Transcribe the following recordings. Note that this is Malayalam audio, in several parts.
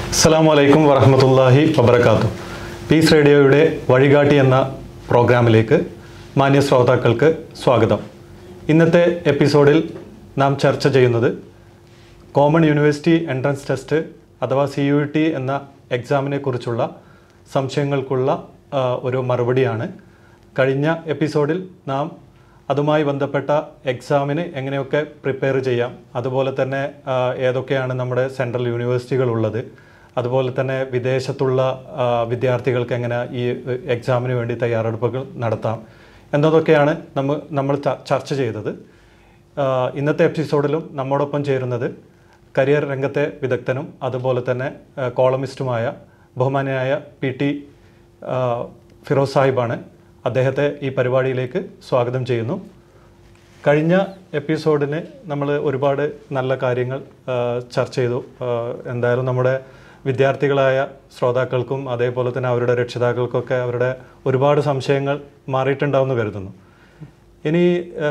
അസ്സാം വലൈക്കും വറഹമത്തല്ലാഹി വബർക്കാത്തു പീസ് റേഡിയോയുടെ വഴികാട്ടി എന്ന പ്രോഗ്രാമിലേക്ക് മാന്യ ശ്രോതാക്കൾക്ക് സ്വാഗതം ഇന്നത്തെ എപ്പിസോഡിൽ നാം ചർച്ച ചെയ്യുന്നത് കോമൺ യൂണിവേഴ്സിറ്റി എൻട്രൻസ് ടെസ്റ്റ് അഥവാ സി യു ടി എന്ന എക്സാമിനെ കുറിച്ചുള്ള സംശയങ്ങൾക്കുള്ള ആ, ഒരു മറുപടിയാണ് കഴിഞ്ഞ എപ്പിസോഡിൽ നാം അതുമായി ബന്ധപ്പെട്ട എക്സാമിന് എങ്ങനെയൊക്കെ പ്രിപ്പയർ ചെയ്യാം അതുപോലെ തന്നെ ആ, ഏതൊക്കെയാണ് നമ്മുടെ സെൻട്രൽ യൂണിവേഴ്സിറ്റികൾ ഉള്ളത് അതുപോലെ തന്നെ വിദേശത്തുള്ള ആ, വിദ്യാർത്ഥികൾക്ക് എങ്ങനെ ഈ എക്സാമിന് വേണ്ടി തയ്യാറെടുപ്പുകൾ നടത്താം എന്നതൊക്കെയാണ് നമ്മ നമ്മൾ ച- ചർച്ച ചെയ്തത് ആ, ഇന്നത്തെ എപ്പിസോഡിലും നമ്മോടൊപ്പം ചേരുന്നത് കരിയർ രംഗത്തെ വിദഗ്ധനും അതുപോലെ തന്നെ ആ, കോളമിസ്റ്റുമായ ബഹുമാന്യനായ പി ടി ആ, ഫിറോസ് സാഹിബാണ് അദ്ദേഹത്തെ ഈ പരിപാടിയിലേക്ക് സ്വാഗതം ചെയ്യുന്നു കഴിഞ്ഞ എപ്പിസോഡിന് നമ്മൾ ഒരുപാട് നല്ല കാര്യങ്ങൾ ആ, ചർച്ച ചെയ്തു ആ, എന്തായാലും നമ്മുടെ വിദ്യാർത്ഥികളായ ശ്രോതാക്കൾക്കും അതേപോലെ തന്നെ അവരുടെ രക്ഷിതാക്കൾക്കൊക്കെ അവരുടെ ഒരുപാട് സംശയങ്ങൾ മാറിയിട്ടുണ്ടാവുമെന്ന് കരുതുന്നു ഇനി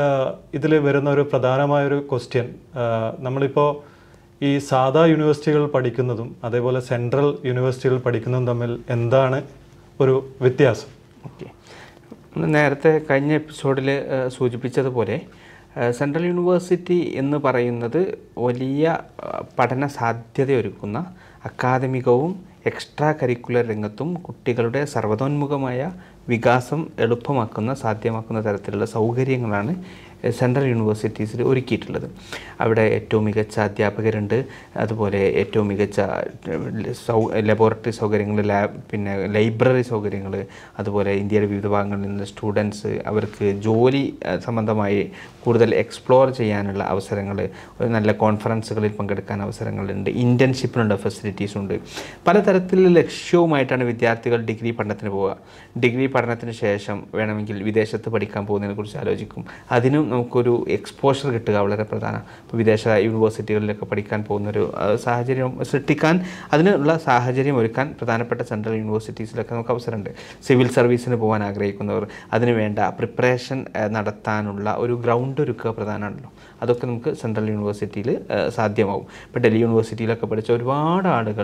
ഇതിൽ വരുന്ന ഒരു പ്രധാനമായൊരു ക്വസ്റ്റ്യൻ നമ്മളിപ്പോൾ ഈ സാധാ യൂണിവേഴ്സിറ്റികൾ പഠിക്കുന്നതും അതേപോലെ സെൻട്രൽ യൂണിവേഴ്സിറ്റികൾ പഠിക്കുന്നതും തമ്മിൽ എന്താണ് ഒരു വ്യത്യാസം ഓക്കെ നമ്മൾ നേരത്തെ കഴിഞ്ഞ എപ്പിസോഡിൽ സൂചിപ്പിച്ചതുപോലെ ഏഹ്, സെൻട്രൽ യൂണിവേഴ്സിറ്റി എന്ന് പറയുന്നത് വലിയ ഏഹ്, പഠന സാധ്യതയൊരുക്കുന്ന അക്കാദമികവും എക്സ്ട്രാ കരിക്കുലർ രംഗത്തും കുട്ടികളുടെ സർവ്വതോന്മുഖമായ വികാസം എളുപ്പമാക്കുന്ന സാധ്യമാക്കുന്ന തരത്തിലുള്ള സൗകര്യങ്ങളാണ് ഏഹ്, സെൻട്രൽ യൂണിവേഴ്സിറ്റീസിൽ ഒരുക്കിയിട്ടുള്ളത് അവിടെ ഏറ്റവും മികച്ച അധ്യാപകരുണ്ട് അതുപോലെ ഏറ്റവും മികച്ച ഏഹ്, സൗ ലബോറട്ടറി സൗകര്യങ്ങൾ ലാബ് പിന്നെ ലൈബ്രറി സൗകര്യങ്ങൾ അതുപോലെ ഇന്ത്യയുടെ വിവിധ ഭാഗങ്ങളിൽ നിന്ന് സ്റ്റുഡൻസ് അവർക്ക് ജോലി ഏഹ്, സംബന്ധമായി കൂടുതൽ എക്സ്പ്ലോർ ചെയ്യാനുള്ള അവസരങ്ങൾ ഒരു നല്ല കോൺഫറൻസുകളിൽ പങ്കെടുക്കാൻ അവസരങ്ങളുണ്ട് ഇൻറ്റേൺഷിപ്പിനുള്ള ഫെസിലിറ്റീസ് ഉണ്ട് പലതരത്തിലുള്ള ലക്ഷ്യവുമായിട്ടാണ് വിദ്യാർത്ഥികൾ ഡിഗ്രി പഠനത്തിന് പോവുക ഡിഗ്രി പഠനത്തിന് ശേഷം വേണമെങ്കിൽ വിദേശത്ത് പഠിക്കാൻ പോകുന്നതിനെ കുറിച്ച് ആലോചിക്കും അതിനും നമുക്കൊരു എക്സ്പോഷർ കിട്ടുക വളരെ പ്രധാനം ഇപ്പോൾ വിദേശ യൂണിവേഴ്സിറ്റികളിലൊക്കെ പഠിക്കാൻ പോകുന്നൊരു ആ, സാഹചര്യം സൃഷ്ടിക്കാൻ അതിനുള്ള സാഹചര്യം ഒരുക്കാൻ പ്രധാനപ്പെട്ട സെൻട്രൽ യൂണിവേഴ്സിറ്റീസിലൊക്കെ നമുക്ക് അവസരമുണ്ട് സിവിൽ സർവീസിന് പോകാൻ ആഗ്രഹിക്കുന്നവർ അതിന് വേണ്ട പ്രിപ്പറേഷൻ നടത്താനുള്ള ഒരു ഗ്രൗണ്ട് ഒരുക്കുക പ്രധാനമാണല്ലോ അതൊക്കെ നമുക്ക് സെൻട്രൽ യൂണിവേഴ്സിറ്റിയിൽ സാധ്യമാവും ഇപ്പോൾ ഡൽഹി യൂണിവേഴ്സിറ്റിയിലൊക്കെ പഠിച്ച ഒരുപാട് ആളുകൾ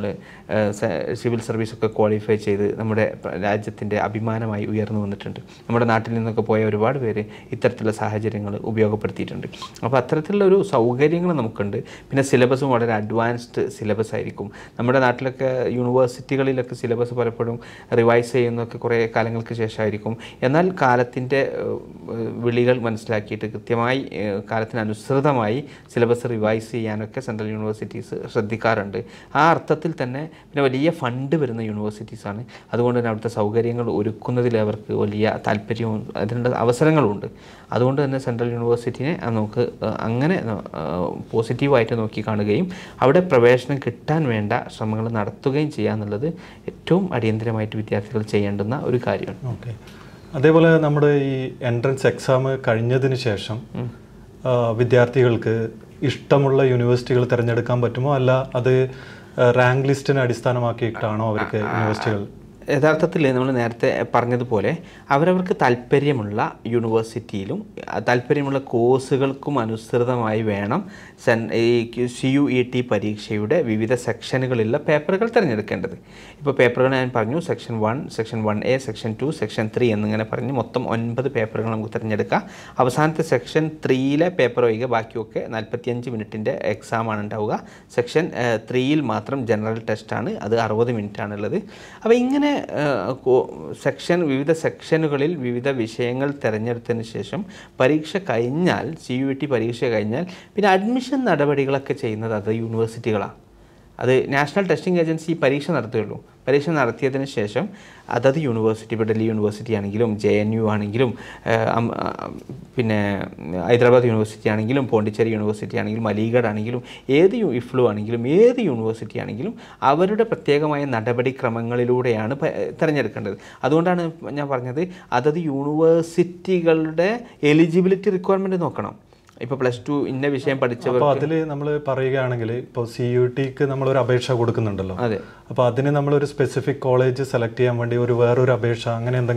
സിവിൽ സർവീസൊക്കെ ക്വാളിഫൈ ചെയ്ത് നമ്മുടെ രാജ്യത്തിൻ്റെ അഭിമാനമായി ഉയർന്നു വന്നിട്ടുണ്ട് നമ്മുടെ നാട്ടിൽ നിന്നൊക്കെ പോയ ഒരുപാട് പേര് ഇത്തരത്തിലുള്ള സാഹചര്യങ്ങൾ ഉപയോഗപ്പെടുത്തിയിട്ടുണ്ട് അപ്പോൾ അത്തരത്തിലുള്ള ഒരു സൗകര്യങ്ങൾ നമുക്കുണ്ട് പിന്നെ സിലബസും വളരെ അഡ്വാൻസ്ഡ് സിലബസ് ആയിരിക്കും നമ്മുടെ നാട്ടിലൊക്കെ യൂണിവേഴ്സിറ്റികളിലൊക്കെ സിലബസ് പലപ്പോഴും റിവൈസ് ചെയ്യുന്നതൊക്കെ കുറേ കാലങ്ങൾക്ക് ശേഷമായിരിക്കും എന്നാൽ കാലത്തിൻ്റെ ഏഹ്, വിളികൾ മനസ്സിലാക്കിയിട്ട് കൃത്യമായി ഏഹ്, കാലത്തിനനുസൃതമായി സിലബസ് റിവൈസ് ചെയ്യാനൊക്കെ സെൻട്രൽ യൂണിവേഴ്സിറ്റീസ് ശ്രദ്ധിക്കാറുണ്ട് ആ അർത്ഥത്തിൽ തന്നെ പിന്നെ വലിയ ഫണ്ട് വരുന്ന യൂണിവേഴ്സിറ്റീസാണ് അതുകൊണ്ട് തന്നെ അവിടുത്തെ സൗകര്യങ്ങൾ ഒരുക്കുന്നതിൽ അവർക്ക് വലിയ താല്പര്യവും അതിനുള്ള അവസരങ്ങളുമുണ്ട് അതുകൊണ്ട് തന്നെ സെൻട്രൽ യൂണിവേഴ്സിറ്റിനെ നമുക്ക് ഏഹ്, അങ്ങനെ ഏഹ്, പോസിറ്റീവായിട്ട് നോക്കി കാണുകയും അവിടെ പ്രവേശനം കിട്ടാൻ വേണ്ട ശ്രമങ്ങൾ നടത്തുകയും ചെയ്യുക എന്നുള്ളത് ഏറ്റവും അടിയന്തരമായിട്ട് വിദ്യാർത്ഥികൾ ചെയ്യേണ്ടുന്ന ഒരു കാര്യമാണ് ഓക്കെ അതേപോലെ നമ്മുടെ ഈ എൻട്രൻസ് എക്സാം കഴിഞ്ഞതിന് ശേഷം ആ, വിദ്യാർത്ഥികൾക്ക് ഇഷ്ടമുള്ള യൂണിവേഴ്സിറ്റികൾ തിരഞ്ഞെടുക്കാൻ പറ്റുമോ അല്ല അത് റാങ്ക് ലിസ്റ്റിനെ അടിസ്ഥാനമാക്കിയിട്ടാണോ അവർക്ക് യൂണിവേഴ്സിറ്റികൾ യഥാർത്ഥത്തിൽ നമ്മൾ നേരത്തെ പറഞ്ഞതുപോലെ അവരവർക്ക് താല്പര്യമുള്ള യൂണിവേഴ്സിറ്റിയിലും അഹ് താല്പര്യമുള്ള കോഴ്സുകൾക്കും അനുസൃതമായി വേണം സെൻ ഈ സി യു ഇ ടി പരീക്ഷയുടെ വിവിധ സെക്ഷനുകളിലുള്ള പേപ്പറുകൾ തിരഞ്ഞെടുക്കേണ്ടത് ഇപ്പോൾ പേപ്പറുകൾ ഞാൻ പറഞ്ഞു section one section one A section two section three എന്നിങ്ങനെ പറഞ്ഞ് മൊത്തം ഒൻപത് പേപ്പറുകൾ നമുക്ക് തിരഞ്ഞെടുക്കാം അവസാനത്തെ സെക്ഷൻ ത്രീയിലെ പേപ്പർ ഒഴികെ ബാക്കിയൊക്കെ നാൽപ്പത്തിയഞ്ച് മിനിറ്റിൻ്റെ എക്സാമാണ് ഉണ്ടാവുക സെക്ഷൻ ത്രീയിൽ മാത്രം ജനറൽ ടെസ്റ്റാണ് അത് അറുപത് മിനിറ്റ് ആണുള്ളത് അപ്പോൾ ഇങ്ങനെ ഏഹ്, കോ- സെക്ഷൻ വിവിധ സെക്ഷനുകളിൽ വിവിധ വിഷയങ്ങൾ തിരഞ്ഞെടുത്തതിന് ശേഷം പരീക്ഷ കഴിഞ്ഞാൽ സി യു ടി പരീക്ഷ കഴിഞ്ഞാൽ പിന്നെ അഡ്മിഷൻ നടപടികളൊക്കെ ചെയ്യുന്നത് അത് യൂണിവേഴ്സിറ്റികളാണ് അത് നാഷണൽ ടെസ്റ്റിംഗ് ഏജൻസി പരീക്ഷ നടത്തുകയുള്ളൂ പരീക്ഷ നടത്തിയതിന് ശേഷം അതത് യൂണിവേഴ്സിറ്റി ഇപ്പോൾ ഡൽഹി യൂണിവേഴ്സിറ്റി ആണെങ്കിലും ജെ എൻ യു ആണെങ്കിലും ഏഹ്, അം- ആ, പിന്നെ ഹൈദരാബാദ് യൂണിവേഴ്സിറ്റി ആണെങ്കിലും പോണ്ടിച്ചേരി യൂണിവേഴ്സിറ്റി ആണെങ്കിലും അലീഗഡ് ആണെങ്കിലും ഏത് യു ഇഫ്ലു ആണെങ്കിലും ഏത് യൂണിവേഴ്സിറ്റി ആണെങ്കിലും അവരുടെ പ്രത്യേകമായ നടപടിക്രമങ്ങളിലൂടെയാണ് പ- തിരഞ്ഞെടുക്കേണ്ടത് അതുകൊണ്ടാണ് ഞാൻ പറഞ്ഞത് അതത് യൂണിവേഴ്സിറ്റികളുടെ എലിജിബിലിറ്റി റിക്വയർമെൻറ്റ് നോക്കണം ഇപ്പോൾ പ്ലസ് ടു ഇന്ന വിഷയം പഠിച്ചവർ അപ്പോൾ അതിൽ നമ്മൾ പറയുകയാണെങ്കിൽ ഇപ്പോൾ സി യു ടിക്ക് നമ്മളൊരു അപേക്ഷ കൊടുക്കുന്നുണ്ടല്ലോ അതെ അപ്പോൾ അതിന് നമ്മളൊരു സ്പെസിഫിക് കോളേജ് സെലക്ട് ചെയ്യാൻ വേണ്ടി ഒരു വേറൊരു അപേക്ഷ അങ്ങനെ എന്തെങ്കിലും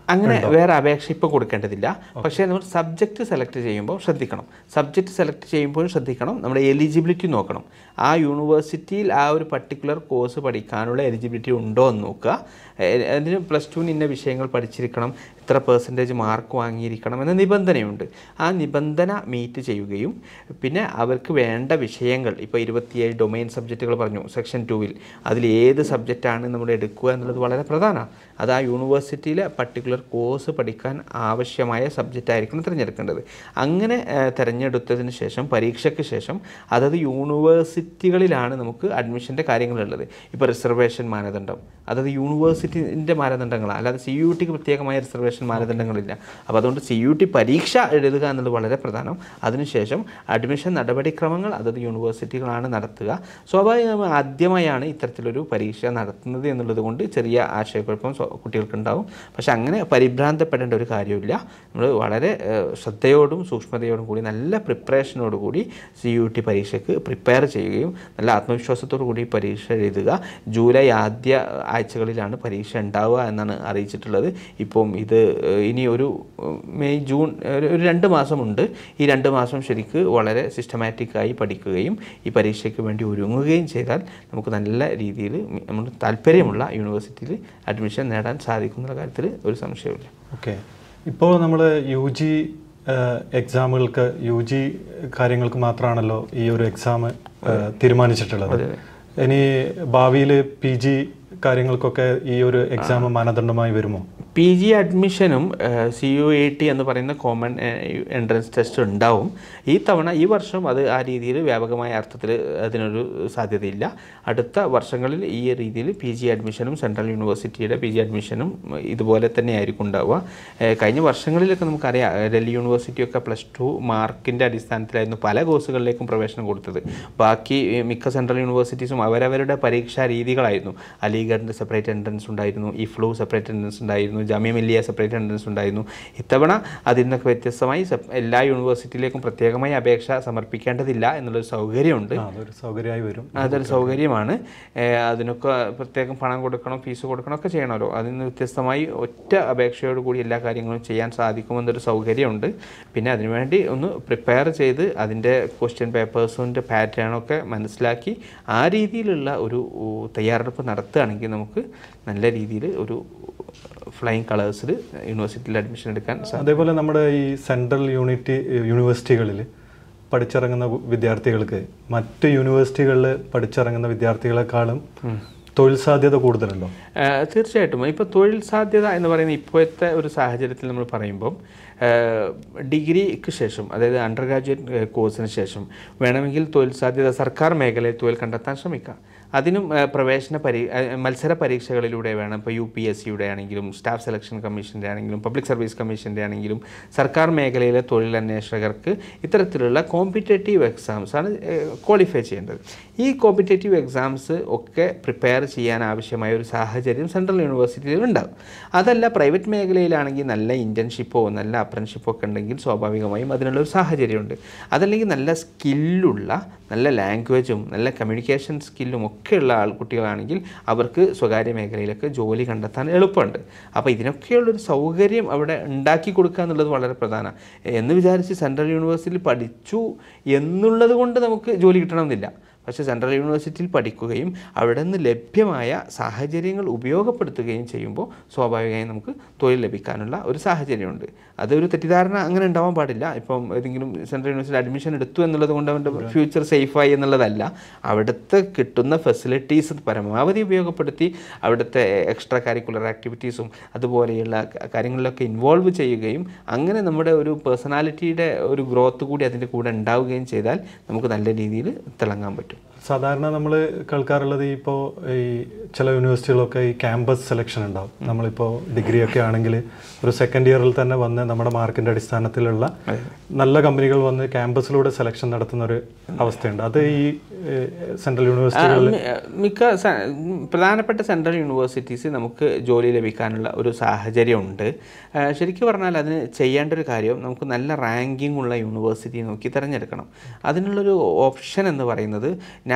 അങ്ങനെ വേറെ അപേക്ഷ ഇപ്പോൾ കൊടുക്കേണ്ടതില്ല പക്ഷേ നമ്മൾ സബ്ജക്റ്റ് സെലക്ട് ചെയ്യുമ്പോൾ ശ്രദ്ധിക്കണം സബ്ജക്റ്റ് സെലക്ട് ചെയ്യുമ്പോഴും ശ്രദ്ധിക്കണം നമ്മുടെ എലിജിബിലിറ്റി നോക്കണം ആ യൂണിവേഴ്സിറ്റിയിൽ ആ ഒരു പർട്ടിക്കുലർ കോഴ്സ് പഠിക്കാനുള്ള എലിജിബിലിറ്റി ഉണ്ടോ എന്ന് നോക്കുക എ- അതിന് പ്ലസ് ടുവിന് ഇന്ന വിഷയങ്ങൾ പഠിച്ചിരിക്കണം ഇത്ര പേഴ്സൻറ്റേജ് മാർക്ക് വാങ്ങിയിരിക്കണം എന്ന നിബന്ധനയുണ്ട് ആ നിബന്ധന മീറ്റ് ചെയ്യുകയും പിന്നെ അവർക്ക് വേണ്ട വിഷയങ്ങൾ ഇപ്പോൾ ഇരുപത്തിയേഴ് ഡൊമൈൻ സബ്ജക്റ്റുകൾ പറഞ്ഞു സെക്ഷൻ ടുവിൽ അതിൽ ഏത് സബ്ജക്റ്റാണ് നമ്മൾ എടുക്കുക എന്നുള്ളത് വളരെ പ്രധാനമാണ് അത് ആ യൂണിവേഴ്സിറ്റിയിലെ പർട്ടിക്കുലർ കോഴ്സ് പഠിക്കാൻ ആവശ്യമായ സബ്ജക്റ്റ് ആയിരിക്കണം തിരഞ്ഞെടുക്കേണ്ടത് അങ്ങനെ ഏഹ്, തിരഞ്ഞെടുത്തതിന് ശേഷം പരീക്ഷയ്ക്ക് ശേഷം അതത് യൂണിവേഴ്സിറ്റികളിലാണ് നമുക്ക് അഡ്മിഷൻ്റെ കാര്യങ്ങളുള്ളത് ഇപ്പോൾ റിസർവേഷൻ മാനദണ്ഡം അതത് യൂണിവേഴ്സിറ്റിൻ്റെ മാനദണ്ഡങ്ങളാണ് അല്ലാതെ സി യു ടിക്ക് പ്രത്യേകമായ റിസർവേഷൻ മാനദണ്ഡങ്ങളില്ല അപ്പോൾ അതുകൊണ്ട് സി യു ടി പരീക്ഷ എഴുതുക എന്നുള്ളത് വളരെ പ്രധാനം അതിനുശേഷം അഡ്മിഷൻ നടപടിക്രമങ്ങൾ അതത് യൂണിവേഴ്സിറ്റികളാണ് നടത്തുക സ്വാഭാവികമായി ആദ്യമായാണ് ഇത്തരത്തിലൊരു പരീക്ഷ നടത്തുന്നത് എന്നുള്ളത് കൊണ്ട് ചെറിയ ആശയക്കുഴപ്പം സ്വ- കുട്ടികൾക്കുണ്ടാവും പക്ഷെ അങ്ങനെ പരിഭ്രാന്തപ്പെടേണ്ട ഒരു കാര്യമില്ല നമ്മൾ വളരെ ഏഹ്, ശ്രദ്ധയോടും സൂക്ഷ്മതയോടും കൂടി നല്ല പ്രിപ്പറേഷനോട് കൂടി സി യു ടി പരീക്ഷയ്ക്ക് പ്രിപ്പയർ ചെയ്യുകയും നല്ല ആത്മവിശ്വാസത്തോടു കൂടി പരീക്ഷ എഴുതുക ജൂലൈ ആദ്യ ആഴ്ചകളിലാണ് പരീക്ഷ ഉണ്ടാവുക എന്നാണ് അറിയിച്ചിട്ടുള്ളത് ഇപ്പം ഇത് ഏഹ്, ഇനി ഒരു ഏഹ്, മെയ് ജൂൺ ഒരു ഒരു രണ്ട് മാസമുണ്ട് ഈ രണ്ട് മാസം ശരിക്ക് വളരെ സിസ്റ്റമാറ്റിക്കായി പഠിക്കുകയും ഈ പരീക്ഷയ്ക്ക് വേണ്ടി ഒരുങ്ങുകയും ചെയ്താൽ നമുക്ക് നല്ല രീതിയിൽ നമ്മൾ താല്പര്യമുള്ള യൂണിവേഴ്സിറ്റിയിൽ അഡ്മിഷൻ നേടാൻ സാധിക്കും എന്നുള്ള കാര്യത്തിൽ ഒരു സംശയമില്ല ഓക്കെ ഇപ്പോൾ നമ്മൾ യു ജി എക്സാമുകൾക്ക് യു ജി കാര്യങ്ങൾക്ക് മാത്രമാണല്ലോ ഈ ഒരു എക്സാം തീരുമാനിച്ചിട്ടുള്ളത് ഇനി ഭാവിയിൽ പി ജി കാര്യങ്ങൾക്കൊക്കെ ഈ ഒരു എക്സാം മാനദണ്ഡമായി വരുമോ പി ജി അഡ്മിഷനും സി യു എ ടി എന്ന് പറയുന്ന കോമൺ എൻട്രൻസ് ടെസ്റ്റ് ഉണ്ടാവും ഈ തവണ ഈ വർഷം അത് ആ രീതിയിൽ വ്യാപകമായ അർത്ഥത്തിൽ അതിനൊരു സാധ്യതയില്ല അടുത്ത വർഷങ്ങളിൽ ഈ രീതിയിൽ പി ജി അഡ്മിഷനും സെൻട്രൽ യൂണിവേഴ്സിറ്റിയുടെ പി ജി അഡ്മിഷനും ഇതുപോലെ തന്നെ ആയിരിക്കും ഉണ്ടാവുക ഏഹ് കഴിഞ്ഞ വർഷങ്ങളിലൊക്കെ നമുക്കറിയാം ഏഹ് ഡൽഹി യൂണിവേഴ്സിറ്റിയൊക്കെ പ്ലസ് ടു മാർക്കിൻ്റെ അടിസ്ഥാനത്തിലായിരുന്നു പല കോഴ്സുകളിലേക്കും പ്രവേശനം കൊടുത്തത് ബാക്കി ഏഹ് മിക്ക സെൻട്രൽ യൂണിവേഴ്സിറ്റീസും അവരവരുടെ പരീക്ഷാ രീതികളായിരുന്നു അലിഗഡിൻ്റെ സെപ്പറേറ്റ് എൻട്രൻസ് ഉണ്ടായിരുന്നു ഇഫ്ലു സെപ്പറേറ്റ് എൻട്രൻസ് ഉണ്ടായിരുന്നു ജാമ്യ മില്ലിയ സെപ്പറേറ്റ് എൻട്രൻസ് ഉണ്ടായിരുന്നു ഇത്തവണ അതിൽ നിന്നൊക്കെ വ്യത്യസ്തമായി സെ- എല്ലാ യൂണിവേഴ്സിറ്റിയിലേക്കും പ്രത്യേകമായി അപേക്ഷ സമർപ്പിക്കേണ്ടതില്ല എന്നുള്ളൊരു സൗകര്യമുണ്ട് ആ, അതൊരു സൗകര്യമായി വരും അതൊരു സൗകര്യമാണ് ഏഹ് അതിനൊക്കെ പ്രത്യേകം പണം കൊടുക്കണം ഫീസ് കൊടുക്കണം ഒക്കെ ചെയ്യണമല്ലോ അതിൽ നിന്ന് വ്യത്യസ്തമായി ഒറ്റ അപേക്ഷയോട് കൂടി എല്ലാ കാര്യങ്ങളും ചെയ്യാൻ സാധിക്കുമെന്നൊരു സൗകര്യമുണ്ട് പിന്നെ അതിനുവേണ്ടി ഒന്ന് പ്രിപ്പയർ ചെയ്ത് അതിൻ്റെ ക്വസ്റ്റ്യൻ പേപ്പേഴ്സിൻ്റെ പാറ്റേണൊക്കെ മനസ്സിലാക്കി ആ രീതിയിലുള്ള ഒരു ഉ, തയ്യാറെടുപ്പ് നടത്തുകയാണെങ്കിൽ നമുക്ക് നല്ല രീതിയിൽ ഒരു ഫ്ലൈയിങ് കളേഴ്സിൽ യൂണിവേഴ്സിറ്റിയിൽ അഡ്മിഷൻ എടുക്കാൻ സാധിക്കും അതേപോലെ നമ്മുടെ ഈ സെൻട്രൽ യൂണിറ്റി യൂണിവേഴ്സിറ്റികളിൽ പഠിച്ചിറങ്ങുന്ന വിദ്യാർത്ഥികൾക്ക് മറ്റ് യൂണിവേഴ്സിറ്റികളിൽ പഠിച്ചിറങ്ങുന്ന വിദ്യാർത്ഥികളെക്കാളും തൊഴിൽ സാധ്യത കൂടുതലുണ്ടോ ഏഹ് തീർച്ചയായിട്ടും ഇപ്പോൾ തൊഴിൽ സാധ്യത എന്ന് പറയുന്ന ഇപ്പോഴത്തെ ഒരു സാഹചര്യത്തിൽ നമ്മൾ പറയുമ്പം ഏഹ് ഡിഗ്രിക്ക് ശേഷം അതായത് അണ്ടർ ഗ്രാജുവേറ്റ് കോഴ്സിന് ശേഷം വേണമെങ്കിൽ തൊഴിൽ സാധ്യത സർക്കാർ മേഖലയിൽ തൊഴിൽ കണ്ടെത്താൻ ശ്രമിക്കാം അതിനും ഏഹ് പ്രവേശന പരീ ഏഹ് മത്സര പരീക്ഷകളിലൂടെ വേണം ഇപ്പോൾ യു പി എസ് സിയുടെ ആണെങ്കിലും സ്റ്റാഫ് സെലക്ഷൻ കമ്മീഷൻ്റെ ആണെങ്കിലും പബ്ലിക് സർവീസ് കമ്മീഷൻ്റെ ആണെങ്കിലും സർക്കാർ മേഖലയിലെ തൊഴിലന്വേഷകർക്ക് ഇത്തരത്തിലുള്ള കോമ്പറ്റേറ്റീവ് എക്സാംസ് ആണ് ക്വാളിഫൈ ചെയ്യേണ്ടത് ഈ കോമ്പറ്റേറ്റീവ് എക്സാംസ് ഒക്കെ പ്രിപ്പയർ ചെയ്യാൻ ആവശ്യമായ ഒരു സാഹചര്യം സെൻട്രൽ യൂണിവേഴ്സിറ്റിയിൽ ഉണ്ടാകും അതല്ല പ്രൈവറ്റ് മേഖലയിലാണെങ്കിൽ നല്ല ഇൻറ്റേൺഷിപ്പോ നല്ല അപ്രൻഷിപ്പോ ഒക്കെ ഉണ്ടെങ്കിൽ സ്വാഭാവികമായും അതിനുള്ള ഒരു സാഹചര്യമുണ്ട് അതല്ലെങ്കിൽ നല്ല സ്കില്ലുള്ള നല്ല ലാംഗ്വേജും നല്ല കമ്മ്യൂണിക്കേഷൻ സ്കില്ലും ഒക്കെയുള്ള ആൾക്കുട്ടികളാണെങ്കിൽ അവർക്ക് സ്വകാര്യ മേഖലയിലൊക്കെ ജോലി കണ്ടെത്താൻ എളുപ്പമുണ്ട് അപ്പോൾ ഇതിനൊക്കെയുള്ളൊരു സൗകര്യം അവിടെ ഉണ്ടാക്കി കൊടുക്കുക എന്നുള്ളത് വളരെ പ്രധാനമാണ് എന്ന് വിചാരിച്ച് സെൻട്രൽ യൂണിവേഴ്സിറ്റിയിൽ പഠിച്ചു എന്നുള്ളത് കൊണ്ട് നമുക്ക് ജോലി കിട്ടണമെന്നില്ല പക്ഷേ സെൻട്രൽ യൂണിവേഴ്സിറ്റിയിൽ പഠിക്കുകയും അവിടെ നിന്ന് ലഭ്യമായ സാഹചര്യങ്ങൾ ഉപയോഗപ്പെടുത്തുകയും ചെയ്യുമ്പോൾ സ്വാഭാവികമായും നമുക്ക് തൊഴിൽ ലഭിക്കാനുള്ള ഒരു സാഹചര്യമുണ്ട് അതൊരു തെറ്റിദ്ധാരണ അങ്ങനെ ഉണ്ടാവാൻ പാടില്ല ഇപ്പം ഏതെങ്കിലും സെൻട്രൽ യൂണിവേഴ്സിറ്റി അഡ്മിഷൻ എടുത്തു എന്നുള്ളത് കൊണ്ട് അവൻ്റെ ഫ്യൂച്ചർ സേഫായി എന്നുള്ളതല്ല അവിടുത്തെ കിട്ടുന്ന ഫെസിലിറ്റീസ് പരമാവധി ഉപയോഗപ്പെടുത്തി അവിടുത്തെ എക്സ്ട്രാ കരിക്കുലർ ആക്ടിവിറ്റീസും അതുപോലെയുള്ള ക- കാര്യങ്ങളിലൊക്കെ ഇൻവോൾവ് ചെയ്യുകയും അങ്ങനെ നമ്മുടെ ഒരു പേഴ്സണാലിറ്റിയുടെ ഒരു ഗ്രോത്ത് കൂടി അതിൻ്റെ കൂടെ ഉണ്ടാവുകയും ചെയ്താൽ നമുക്ക് നല്ല രീതിയിൽ തിളങ്ങാൻ പറ്റും സാധാരണ നമ്മൾ കേൾക്കാറുള്ളത് ഇപ്പോൾ ഈ ചില യൂണിവേഴ്സിറ്റികളൊക്കെ ഈ ക്യാമ്പസ് സെലക്ഷൻ ഉണ്ടാവും നമ്മളിപ്പോൾ ഡിഗ്രി ഒക്കെ ആണെങ്കിൽ ഒരു സെക്കൻഡ് ഇയറിൽ തന്നെ വന്ന് നമ്മുടെ മാർക്കിൻ്റെ അടിസ്ഥാനത്തിലുള്ള നല്ല കമ്പനികൾ വന്ന് ക്യാമ്പസിലൂടെ സെലക്ഷൻ നടത്തുന്ന ഒരു അവസ്ഥയുണ്ട് അത് ഈ സെൻട്രൽ യൂണിവേഴ്സിറ്റികളിൽ മി- മിക്ക സ- ഉം, പ്രധാനപ്പെട്ട സെൻട്രൽ യൂണിവേഴ്സിറ്റീസ് നമുക്ക് ജോലി ലഭിക്കാനുള്ള ഒരു സാഹചര്യമുണ്ട് ആ, ശരിക്കും പറഞ്ഞാൽ അതിന് ചെയ്യേണ്ട ഒരു കാര്യം നമുക്ക് നല്ല റാങ്കിങ് ഉള്ള യൂണിവേഴ്സിറ്റി നോക്കി തിരഞ്ഞെടുക്കണം അതിനുള്ളൊരു ഓപ്ഷൻ എന്ന് പറയുന്നത്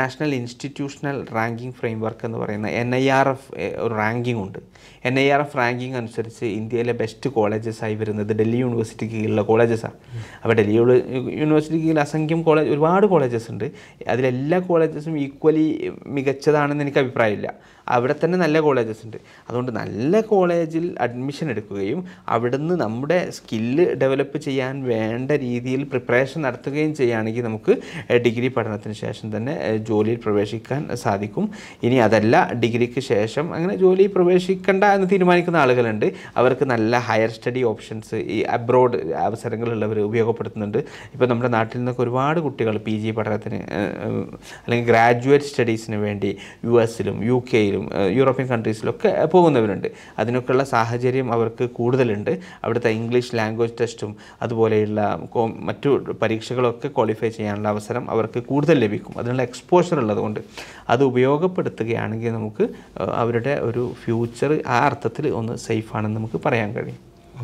നാഷണൽ ഇൻസ്റ്റിറ്റ്യൂഷണൽ റാങ്കിങ് ഫ്രെയിംവർക്ക് എന്ന് പറയുന്ന എൻ ഐ ആർ എഫ് ഒരു റാങ്കിങ് ഉണ്ട് N I R F ranking അനുസരിച്ച് ഇന്ത്യയിലെ ബെസ്റ്റ് കോളേജസ് ആയി വരുന്നത് ഡൽഹി യൂണിവേഴ്സിറ്റിക്ക് കീഴിലുള്ള കോളേജസാണ് അപ്പോൾ ഡൽഹി യൂണി- യൂണിവേഴ്സിറ്റിക്ക് കീഴിൽ അസംഖ്യം കോളേജ് ഒരുപാട് കോളേജസ് ഉണ്ട് അതിലെല്ലാ കോളേജസും ഈക്വലി മികച്ചതാണെന്ന് എനിക്ക് അഭിപ്രായമില്ല അവിടെ തന്നെ നല്ല കോളേജസ് ഉണ്ട് അതുകൊണ്ട് നല്ല കോളേജിൽ അഡ്മിഷൻ എടുക്കുകയും അവിടുന്ന് നമ്മുടെ സ്കില്ല് ഡെവലപ്പ് ചെയ്യാൻ വേണ്ട രീതിയിൽ പ്രിപ്പറേഷൻ നടത്തുകയും ചെയ്യുകയാണെങ്കിൽ നമുക്ക് ഡിഗ്രി പഠനത്തിന് ശേഷം തന്നെ ഏഹ്, ജോലിയിൽ പ്രവേശിക്കാൻ സാധിക്കും ഇനി അതല്ല ഡിഗ്രിക്ക് ശേഷം അങ്ങനെ ജോലിയിൽ പ്രവേശിക്കണ്ട എന്ന് തീരുമാനിക്കുന്ന ആളുകളുണ്ട് അവർക്ക് നല്ല ഹയർ സ്റ്റഡി ഓപ്ഷൻസ് ഈ അബ്രോഡ് അവസരങ്ങളുള്ളവർ ഉപയോഗപ്പെടുത്തുന്നുണ്ട് ഇപ്പോൾ നമ്മുടെ നാട്ടിൽ നിന്നൊക്കെ ഒരുപാട് കുട്ടികൾ പി ജി പഠനത്തിന് ഏഹ്, ഏഹ്, അല്ലെങ്കിൽ ഗ്രാജുവേറ്റ് സ്റ്റഡീസിന് വേണ്ടി യു എസിലും യു കെയിലും യൂറോപ്യൻ കൺട്രീസിലൊക്കെ പോകുന്നവരുണ്ട് അതിനൊക്കെയുള്ള സാഹചര്യം അവർക്ക് കൂടുതലുണ്ട് അവിടുത്തെ ഇംഗ്ലീഷ് ലാംഗ്വേജ് ടെസ്റ്റും അതുപോലെയുള്ള കോ- മറ്റു പരീക്ഷകളൊക്കെ ക്വാളിഫൈ ചെയ്യാനുള്ള അവസരം അവർക്ക് കൂടുതൽ ലഭിക്കും അതിനുള്ള എക്സ്പോഷർ ഉള്ളതുകൊണ്ട് അത് ഉപയോഗപ്പെടുത്തുകയാണെങ്കിൽ നമുക്ക് ഏഹ്, അവരുടെ ഒരു ഫ്യൂച്ചർ ആ അർത്ഥത്തിൽ ഒന്ന് സേഫ് ആണെന്ന് നമുക്ക് പറയാൻ കഴിയും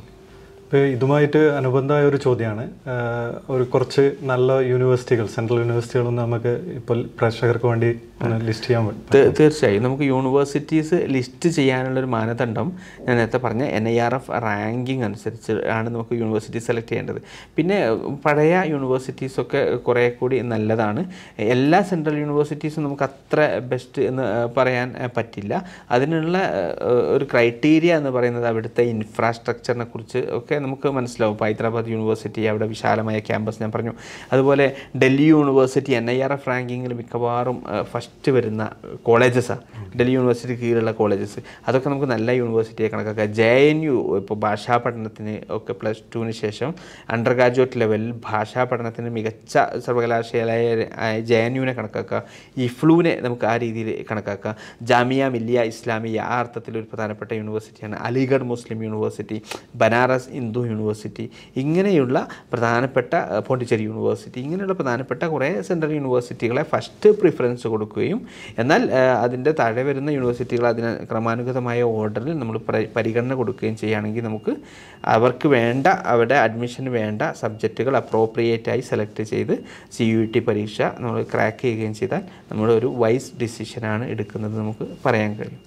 ഇപ്പോൾ ഇതുമായിട്ട് അനുബന്ധമായ ഒരു ചോദ്യമാണ് ആഹ് ഒരു കുറച്ച് നല്ല യൂണിവേഴ്സിറ്റികൾ സെൻട്രൽ യൂണിവേഴ്സിറ്റികളൊന്നും നമുക്ക് ഇപ്പോൾ പ്രേക്ഷകർക്ക് വേണ്ടി ഒന്ന് ലിസ്റ്റ് ചെയ്യാൻ പറ്റും തീ- തീർച്ചയായും നമുക്ക് യൂണിവേഴ്സിറ്റീസ് ലിസ്റ്റ് ചെയ്യാനുള്ളൊരു മാനദണ്ഡം ഞാൻ നേരത്തെ പറഞ്ഞ N I R F ranking അനുസരിച്ച് ആണ് നമുക്ക് യൂണിവേഴ്സിറ്റി സെലക്ട് ചെയ്യേണ്ടത് പിന്നെ പഴയ യൂണിവേഴ്സിറ്റീസൊക്കെ കുറേ കൂടി നല്ലതാണ് എല്ലാ സെൻട്രൽ യൂണിവേഴ്സിറ്റീസും നമുക്ക് അത്ര ബെസ്റ്റ് എന്ന് ഏഹ്, പറയാൻ ഏഹ്, പറ്റില്ല അതിനുള്ള ഏഹ്, ഒരു ക്രൈറ്റീരിയ എന്ന് പറയുന്നത് അവിടുത്തെ ഇൻഫ്രാസ്ട്രക്ചറിനെ കുറിച്ച് ഒക്കെ നമുക്ക് മനസ്സിലാവും ഇപ്പോൾ ഹൈദരാബാദ് യൂണിവേഴ്സിറ്റി അവിടെ വിശാലമായ ക്യാമ്പസ് ഞാൻ പറഞ്ഞു അതുപോലെ Delhi university N I R F റാങ്കിങ്ങിൽ മിക്കവാറും ഫസ്റ്റ് വരുന്ന കോളേജസാണ് ഡൽഹി യൂണിവേഴ്സിറ്റി കീഴിലുള്ള കോളേജസ് അതൊക്കെ നമുക്ക് നല്ല യൂണിവേഴ്സിറ്റിയെ കണക്കാക്കാം ജെ എൻ യു ഇപ്പോൾ ഭാഷാ പഠനത്തിന് ഒക്കെ പ്ലസ് ടുവിന് ശേഷം അണ്ടർ ഗ്രാജുവേറ്റ് ലെവലിൽ ഭാഷാ പഠനത്തിന് മികച്ച സർവകലാശാലയായ ജെ എൻ യുവിനെ കണക്കാക്കാം ഇഫ്ലൂവിനെ നമുക്ക് ആ രീതിയിൽ കണക്കാക്കാം ജാമിയ മില്ലിയ ഇസ്ലാമിയ ആ അർത്ഥത്തിൽ ഒരു പ്രധാനപ്പെട്ട യൂണിവേഴ്സിറ്റിയാണ് അലിഗഡ് മുസ്ലിം യൂണിവേഴ്സിറ്റി ബനാറസ് ഹിന്ദു യൂണിവേഴ്സിറ്റി ഇങ്ങനെയുള്ള പ്രധാനപ്പെട്ട അഹ്, പോണ്ടിച്ചേരി യൂണിവേഴ്സിറ്റി ഇങ്ങനെയുള്ള പ്രധാനപ്പെട്ട കുറേ സെൻട്രൽ യൂണിവേഴ്സിറ്റികളെ ഫസ്റ്റ് പ്രിഫറൻസ് കൊടുക്കുകയും എന്നാൽ അഹ്, അതിൻ്റെ താഴെ വരുന്ന യൂണിവേഴ്സിറ്റികൾ അതിന് ക്രമാനുഗതമായ ഓർഡറിൽ നമ്മൾ പ്ര- പരിഗണന കൊടുക്കുകയും ചെയ്യുകയാണെങ്കിൽ നമുക്ക് അവർക്ക് വേണ്ട അവിടെ അഡ്മിഷന് വേണ്ട സബ്ജക്റ്റുകൾ അപ്രോപ്രിയേറ്റ് ആയി സെലക്ട് ചെയ്ത് സി യു ടി പരീക്ഷ നമ്മൾ ക്രാക്ക് ചെയ്യുകയും ചെയ്താൽ നമ്മുടെ ഒരു വൈസ് ഡിസിഷനാണ് എടുക്കുന്നത് നമുക്ക് പറയാൻ കഴിയും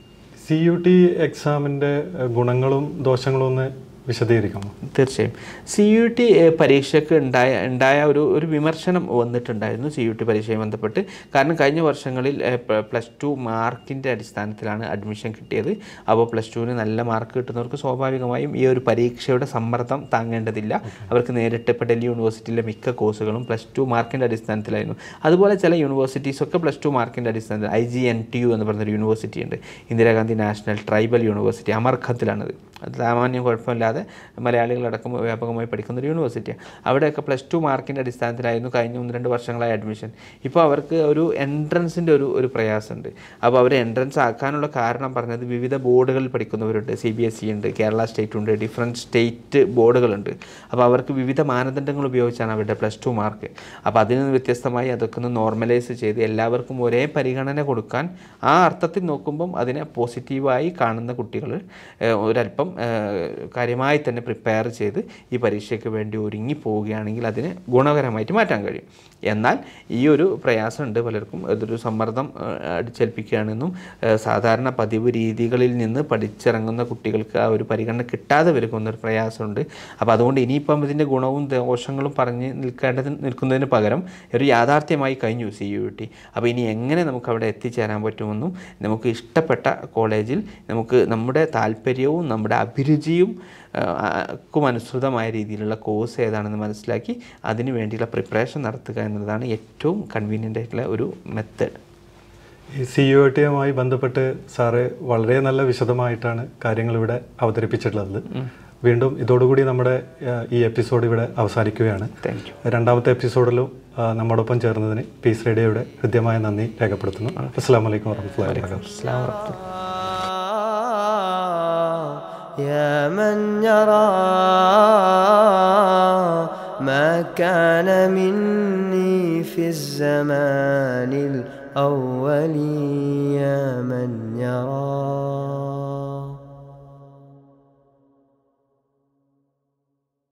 സി യു ടി എക്സാമിൻ്റെ ഗുണങ്ങളും ദോഷങ്ങളും ഒന്ന് വിശദീകരിക്കാമോ തീർച്ചയായും സി യു ടി പരീക്ഷയ്ക്ക് ഉണ്ടായ ഉണ്ടായ ഒരു ഒരു വിമർശനം വന്നിട്ടുണ്ടായിരുന്നു സി യു ടി പരീക്ഷയുമായി ബന്ധപ്പെട്ട് കാരണം കഴിഞ്ഞ വർഷങ്ങളിൽ പ്ലസ് ടു മാർക്കിൻ്റെ അടിസ്ഥാനത്തിലാണ് അഡ്മിഷൻ കിട്ടിയത് അപ്പോൾ പ്ലസ് ടുവിന് നല്ല മാർക്ക് കിട്ടുന്നവർക്ക് സ്വാഭാവികമായും ഈ ഒരു പരീക്ഷയുടെ സമ്മർദ്ദം താങ്ങേണ്ടതില്ല അവർക്ക് നേരിട്ട് ഇപ്പോൾ ഡൽഹി യൂണിവേഴ്സിറ്റിയിലെ മിക്ക കോഴ്സുകളും പ്ലസ് ടു മാർക്കിൻ്റെ അടിസ്ഥാനത്തിലായിരുന്നു അതുപോലെ ചില യൂണിവേഴ്സിറ്റീസൊക്കെ പ്ലസ് ടു മാർക്കിൻ്റെ അടിസ്ഥാനത്തിൽ I G N T U എന്ന് പറഞ്ഞൊരു യൂണിവേഴ്സിറ്റി ഉണ്ട് ഇന്ദിരാഗാന്ധി നാഷണൽ ട്രൈബൽ യൂണിവേഴ്സിറ്റി അമർഖത്തിലാണത് അത് സാമാന്യം കുഴപ്പമില്ലാതെ മലയാളികളടക്കം വ്യാപകമായി പഠിക്കുന്ന ഒരു യൂണിവേഴ്സിറ്റിയാണ് അവിടെയൊക്കെ പ്ലസ് ടു മാർക്കിൻ്റെ അടിസ്ഥാനത്തിലായിരുന്നു കഴിഞ്ഞ ഒന്ന് രണ്ട് വർഷങ്ങളായി അഡ്മിഷൻ ഇപ്പോൾ അവർക്ക് ഒരു എൻട്രൻസിൻ്റെ ഒരു ഒരു പ്രയാസമുണ്ട് അപ്പോൾ അവർ എൻട്രൻസ് ആക്കാനുള്ള കാരണം പറഞ്ഞത് വിവിധ ബോർഡുകളിൽ പഠിക്കുന്നവരുണ്ട് സി ബി എസ് ഇ ഉണ്ട് കേരള സ്റ്റേറ്റ് ഉണ്ട് ഡിഫറെൻറ്റ് സ്റ്റേറ്റ് ബോർഡുകളുണ്ട് അപ്പോൾ അവർക്ക് വിവിധ മാനദണ്ഡങ്ങൾ ഉപയോഗിച്ചാണ് അവരുടെ പ്ലസ് ടു മാർക്ക് അപ്പോൾ അതിൽ നിന്ന് വ്യത്യസ്തമായി അതൊക്കെ ഒന്ന് നോർമലൈസ് ചെയ്ത് എല്ലാവർക്കും ഒരേ പരിഗണന കൊടുക്കാൻ ആ അർത്ഥത്തിൽ നോക്കുമ്പം അതിനെ പോസിറ്റീവായി കാണുന്ന കുട്ടികൾ ഏഹ്, ഒരല്പം ഏഹ്, കാര്യമായി തന്നെ പ്രിപ്പയർ ചെയ്ത് ഈ പരീക്ഷയ്ക്ക് വേണ്ടി ഒരുങ്ങി പോവുകയാണെങ്കിൽ അതിനെ ഗുണകരമായിട്ട് മാറ്റാൻ കഴിയും എന്നാൽ ഈ ഒരു പ്രയാസമുണ്ട് പലർക്കും അതൊരു സമ്മർദ്ദം ഏഹ്, അടിച്ചേൽപ്പിക്കുകയാണെന്നും ഏഹ്, സാധാരണ പതിവ് രീതികളിൽ നിന്ന് പഠിച്ചിറങ്ങുന്ന കുട്ടികൾക്ക് ആ ഒരു പരിഗണന കിട്ടാതെ വരുന്ന ഒരു പ്രയാസമുണ്ട് അപ്പോൾ അതുകൊണ്ട് ഇനിയിപ്പം ഇതിൻ്റെ ഗുണവും ദോഷങ്ങളും പറഞ്ഞ് നിൽക്കേണ്ടത് നിൽക്കുന്നതിന് പകരം ഒരു യാഥാർത്ഥ്യമായി കഴിഞ്ഞു സി യു ടി അപ്പോൾ ഇനി എങ്ങനെ നമുക്ക് അവിടെ എത്തിച്ചേരാൻ പറ്റുമെന്നും നമുക്ക് ഇഷ്ടപ്പെട്ട കോളേജിൽ നമുക്ക് നമ്മുടെ താല്പര്യവും നമ്മുടെ അഭിരുചിയും ആ, ക്കും അനുസൃതമായ രീതിയിലുള്ള കോഴ്സ് ഏതാണെന്ന് മനസ്സിലാക്കി അതിനു വേണ്ടിയുള്ള പ്രിപ്പറേഷൻ നടത്തുക എന്നതാണ് ഏറ്റവും കൺവീനിയൻ്റ് ആയിട്ടുള്ള ഒരു മെത്തേഡ് ഈ സി യു ടിയുമായി ബന്ധപ്പെട്ട് സാറ് വളരെ നല്ല വിശദമായിട്ടാണ് കാര്യങ്ങൾ ഇവിടെ അവതരിപ്പിച്ചിട്ടുള്ളത് വീണ്ടും ഇതോടുകൂടി നമ്മുടെ ആ, ഈ എപ്പിസോഡ് ഇവിടെ അവസാനിക്കുകയാണ് താങ്ക് യു രണ്ടാമത്തെ എപ്പിസോഡിലും ആ, നമ്മോടൊപ്പം ചേർന്നതിന് പീസ് റേഡിയോയുടെ ഹൃദ്യമായ നന്ദി രേഖപ്പെടുത്തുന്നു അസ്സാം വലൈക്കും വർഹമത്തുള്ളാഹി വാബറകാതുഹു അസ്സാം വറഹ്മത്തുള്ളാഹി يا من يرى ما كان مني في الزمان الأول يا من يرى